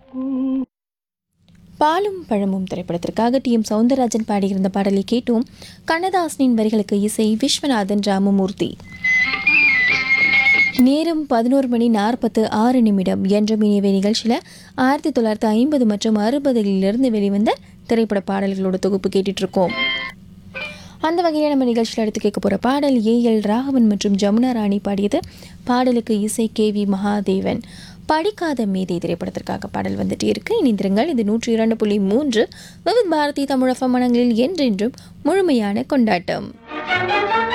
பாலும் பழமும் திரைப்படத்திற்காக டி எம் சவுந்தரராஜன் பாடியிருந்த பாடலை கேட்டோம் கண்ணதாசனின் வரிகளுக்கு இசை விஸ்வநாதன் ராமமூர்த்தி நேரம் பதினோரு மணி நாற்பத்து ஆறு நிமிடம் என்ற மினிவே நிகழ்ச்சியில் ஆயிரத்தி தொள்ளாயிரத்தி ஐம்பது மற்றும் அறுபதுகளிலிருந்து வெளிவந்த திரைப்பட பாடல்களோட தொகுப்பு கேட்டுட்டு இருக்கோம் அந்த வகையில் நம்ம நிகழ்ச்சியில் எடுத்து கேட்க போகிற பாடல் ஏ எல் ராகவன் மற்றும் ஜமுனா ராணி பாடியது பாடலுக்கு இசை கே வி மகாதேவன் படிக்காத மேதை திரைப்படத்திற்காக பாடல் வந்துட்டே இருக்கு இணைந்திருங்கள் இது நூற்றி இரண்டு புள்ளி மூன்று விவித் பாரதி தமிழக மனங்களில் என்றென்றும் முழுமையான கொண்டாட்டம்